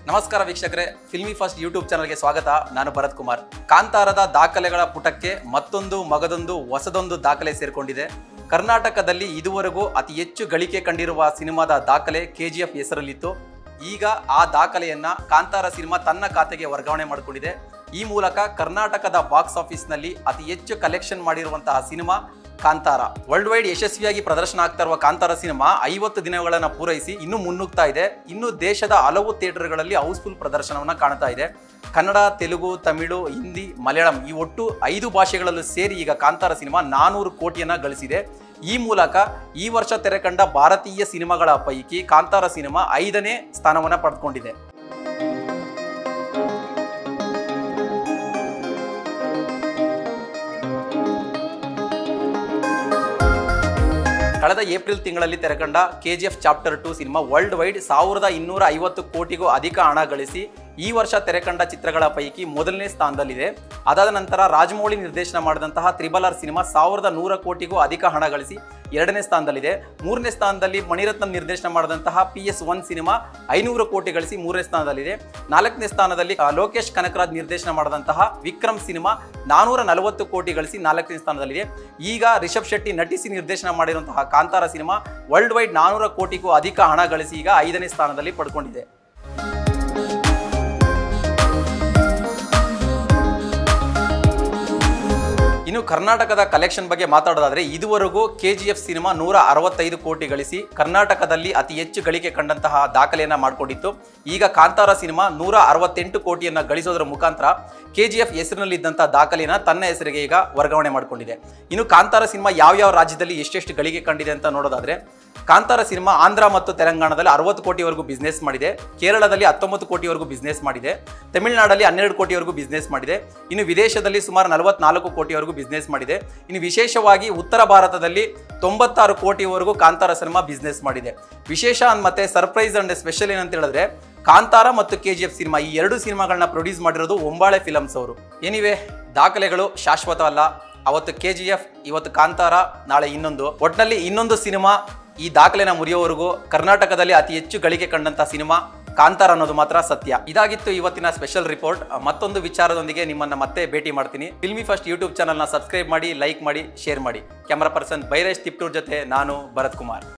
ನಮಸ್ಕಾರ ವೀಕ್ಷಕರೇ filmy first YouTube ಚಾನಲ್ಗೆ ಸ್ವಾಗತ ನಾನು ಭರತ್ ಕುಮಾರ್ ಕಾಂತಾರದ ದಾಖಲೆಗಳ ಪುಟಕ್ಕೆ ಮತ್ತೊಂದು ಮಗದೊಂದು ಹೊಸದೊಂದು ದಾಖಲೆ ಸೇರಿಕೊಂಡಿದೆ ಕರ್ನಾಟಕದಲ್ಲಿ ಇದುವರೆಗೂ ಅತಿ ಹೆಚ್ಚು ಗಳಿಕೆ ಕಂಡಿರುವ ಸಿನಿಮಾದ ದಾಖಲೆ ಕೆ ಜಿ ಎಫ್ ಹೆಸರಲ್ಲಿತ್ತು ಈಗ ಆ ದಾಖಲೆಯನ್ನ ಕಾಂತಾರ ಸಿನಿಮಾ ತನ್ನ ಖಾತೆಗೆ ವರ್ಗಾವಣೆ ಮಾಡಿಕೊಂಡಿದೆ ಈ ಮೂಲಕ ಕರ್ನಾಟಕದ ಬಾಕ್ಸ್ ಆಫೀಸ್ನಲ್ಲಿ ಅತಿ ಹೆಚ್ಚು ಕಲೆಕ್ಷನ್ ಮಾಡಿರುವಂತಹ ಸಿನಿಮಾ ಕಾಂತಾರ ವರ್ಲ್ಡ್ ವೈಡ್ ಯಶಸ್ವಿಯಾಗಿ ಪ್ರದರ್ಶನ ಆಗ್ತಾ ಇರುವ ಕಾಂತಾರ ಸಿನಿಮಾ ಐವತ್ತು ದಿನಗಳನ್ನು ಪೂರೈಸಿ ಇನ್ನೂ ಮುನ್ನುಗ್ತಾ ಇದೆ ಇನ್ನು ದೇಶದ ಹಲವು ಥಿಯೇಟರ್ಗಳಲ್ಲಿ ಹೌಸ್ಫುಲ್ ಪ್ರದರ್ಶನವನ್ನು ಕಾಣ್ತಾ ಇದೆ ಕನ್ನಡ ತೆಲುಗು ತಮಿಳು ಹಿಂದಿ ಮಲಯಾಳಂ ಈ ಒಟ್ಟು ಐದು ಭಾಷೆಗಳಲ್ಲೂ ಸೇರಿ ಈಗ ಕಾಂತಾರ ಸಿನಿಮಾ ನಾನೂರು ಕೋಟಿಯನ್ನ ಗಳಿಸಿದೆ ಈ ಮೂಲಕ ಈ ವರ್ಷ ತೆರೆಕಂಡ ಭಾರತೀಯ ಸಿನಿಮಾಗಳ ಪೈಕಿ ಕಾಂತಾರ ಸಿನಿಮಾ ಐದನೇ ಸ್ಥಾನವನ್ನು ಪಡೆದುಕೊಂಡಿದೆ ಕಳೆದ ಏಪ್ರಿಲ್ ತಿಂಗಳಲ್ಲಿ ತೆರೆಕಂಡ K G F chapter two cinema world wide ಸಾವಿರದ ಇನ್ನೂರ ಐವತ್ತು ಕೋಟಿಗೂ ಅಧಿಕ ಹಣ ಗಳಿಸಿ ಈ ವರ್ಷ ತೆರೆಕಂಡ ಚಿತ್ರಗಳ ಪೈಕಿ ಮೊದಲನೇ ಸ್ಥಾನದಲ್ಲಿದೆ ಅದಾದ ನಂತರ ರಾಜಮೌಳಿ ನಿರ್ದೇಶನ ಮಾಡಿದಂತಹ ತ್ರಿಬಲ್ ಆರ್ ಸಿನಿಮಾ ಸಾವಿರದ ನೂರ ಕೋಟಿಗೂ ಅಧಿಕ ಹಣ ಗಳಿಸಿ ಎರಡನೇ ಸ್ಥಾನದಲ್ಲಿದೆ ಮೂರನೇ ಸ್ಥಾನದಲ್ಲಿ ಮಣಿರತ್ನಂ ನಿರ್ದೇಶನ ಮಾಡಿದಂತಹ ಪಿ ಎಸ್ ಒನ್ ಸಿನಿಮಾ ಐನೂರು ಕೋಟಿ ಗಳಿಸಿ ಮೂರನೇ ಸ್ಥಾನದಲ್ಲಿದೆ ನಾಲ್ಕನೇ ಸ್ಥಾನದಲ್ಲಿ ಆ, ಲೋಕೇಶ್ ಕನಕರಾಜ್ ನಿರ್ದೇಶನ ಮಾಡಿದಂತಹ ವಿಕ್ರಮ್ ಸಿನಿಮಾ ನಾನೂರ ನಲವತ್ತು ಕೋಟಿ ಗಳಿಸಿ ನಾಲ್ಕನೇ ಸ್ಥಾನದಲ್ಲಿದೆ ಈಗ ರಿಷಬ್ ಶೆಟ್ಟಿ ನಟಿಸಿ ನಿರ್ದೇಶನ ಮಾಡಿರುವಂತಹ ಕಾಂತಾರ ಸಿನಿಮಾ ವರ್ಲ್ಡ್ ವೈಡ್ ನಾನೂರ ಕೋಟಿಗೂ ಅಧಿಕ ಹಣ ಗಳಿಸಿ ಈಗ ಐದನೇ ಸ್ಥಾನದಲ್ಲಿ ಪಡ್ಕೊಂಡಿದೆ ಇನ್ನು ಕರ್ನಾಟಕದ ಕಲೆಕ್ಷನ್ ಬಗ್ಗೆ ಮಾತಾಡೋದಾದ್ರೆ ಇದುವರೆಗೂ ಕೆ ಜಿ ಎಫ್ ಸಿನಿಮಾ ನೂರ ಅರವತ್ತೈದು ಕೋಟಿ ಗಳಿಸಿ ಕರ್ನಾಟಕದಲ್ಲಿ ಅತಿ ಹೆಚ್ಚು ಗಳಿಕೆ ಕಂಡಂತಹ ದಾಖಲೆಯನ್ನ ಮಾಡಿಕೊಂಡಿತ್ತು ಈಗ ಕಾಂತಾರ ಸಿನಿಮಾ ನೂರ ಅರವತ್ತೆಂಟು ಕೋಟಿಯನ್ನ ಗಳಿಸೋದ್ರ ಮುಖಾಂತರ ಕೆ ಜಿ ಎಫ್ ಹೆಸರಿನಲ್ಲಿದ್ದಂತಹ ದಾಖಲೆಯನ್ನ ತನ್ನ ಹೆಸರಿಗೆ ಈಗ ವರ್ಗಾವಣೆ ಮಾಡಿಕೊಂಡಿದೆ ಇನ್ನು ಕಾಂತಾರ ಸಿನಿಮಾ ಯಾವ್ಯಾವ ರಾಜ್ಯದಲ್ಲಿ ಎಷ್ಟೆಷ್ಟು ಗಳಿಕೆ ಕಂಡಿದೆ ಅಂತ ನೋಡೋದಾದ್ರೆ ಕಾಂತಾರ ಸಿನಿಮಾ ಆಂಧ್ರ ಮತ್ತು ತೆಲಂಗಾಣದಲ್ಲಿ ಅರವತ್ತು ಕೋಟಿವರೆಗೂ ಬಿಸ್ನೆಸ್ ಮಾಡಿದೆ ಕೇರಳದಲ್ಲಿ ಹತ್ತೊಂಬತ್ತು ಕೋಟಿವರೆಗೂ ಬಿಸ್ನೆಸ್ ಮಾಡಿದೆ ತಮಿಳುನಾಡಲ್ಲಿ ಹನ್ನೆರಡು ಕೋಟಿವರೆಗೂ ಬಿಸ್ನೆಸ್ ಮಾಡಿದೆ ಇನ್ನು ವಿದೇಶದಲ್ಲಿ ಸುಮಾರು ನಲವತ್ನಾಲ್ಕು ಕೋಟಿವರೆಗೂ ಬಿಸ್ನೆಸ್ ಮಾಡಿದೆ ಇನ್ನು ವಿಶೇಷವಾಗಿ ಉತ್ತರ ಭಾರತದಲ್ಲಿ ತೊಂಬತ್ತಾರು ಕೋಟಿವರೆಗೂ ಕಾಂತಾರ ಸಿನಿಮಾ ಬಿಸ್ನೆಸ್ ಮಾಡಿದೆ ವಿಶೇಷ ಅಂದ್ ಮತ್ತೆ ಸರ್ಪ್ರೈಸ್ ಅಂಡ್ ಸ್ಪೆಷಲ್ ಏನಂತ ಹೇಳಿದ್ರೆ ಕಾಂತಾರ ಮತ್ತು ಕೆ ಜಿ ಎಫ್ ಸಿನಿಮಾ ಈ ಎರಡು ಸಿನಿಮಾಗಳನ್ನ ಪ್ರೊಡ್ಯೂಸ್ ಮಾಡಿರೋದು ಒಂಬಾಳೆ ಫಿಲಮ್ಸ್ ಅವರು ಏನಿವೆ ದಾಖಲೆಗಳು ಶಾಶ್ವತವಲ್ಲ ಅವತ್ತು ಕೆ ಜಿ ಎಫ್ ಇವತ್ತು ಕಾಂತಾರ ನಾಳೆ ಇನ್ನೊಂದು ಒಟ್ಟಿನಲ್ಲಿ ಇನ್ನೊಂದು ಸಿನಿಮಾ ಈ ದಾಖಲೆನ ಮುರಿಯೋವರೆಗೂ ಕರ್ನಾಟಕದಲ್ಲಿ ಅತಿ ಹೆಚ್ಚು ಗಳಿಕೆ ಕಂಡಂತ ಸಿನಿಮಾ ಕಾಂತಾರ ಅನ್ನೋದು ಮಾತ್ರ ಸತ್ಯ ಇದಾಗಿತ್ತು ಇವತ್ತಿನ ಸ್ಪೆಷಲ್ ರಿಪೋರ್ಟ್ ಮತ್ತೊಂದು ವಿಚಾರದೊಂದಿಗೆ ನಿಮ್ಮನ್ನ ಮತ್ತೆ ಭೇಟಿ ಮಾಡ್ತೀನಿ ಫಿಲ್ಮಿ ಫಸ್ಟ್ ಯೂಟ್ಯೂಬ್ ಚಾನಲ್ನ ಸಬ್ಸ್ಕ್ರೈಬ್ ಮಾಡಿ ಲೈಕ್ ಮಾಡಿ ಶೇರ್ ಮಾಡಿ ಕ್ಯಾಮರಾ ಪರ್ಸನ್ ಬೈರೇಶ್ ತಿಪ್ಟೂರ್ ಜೊತೆ ನಾನು ಭರತ್ ಕುಮಾರ್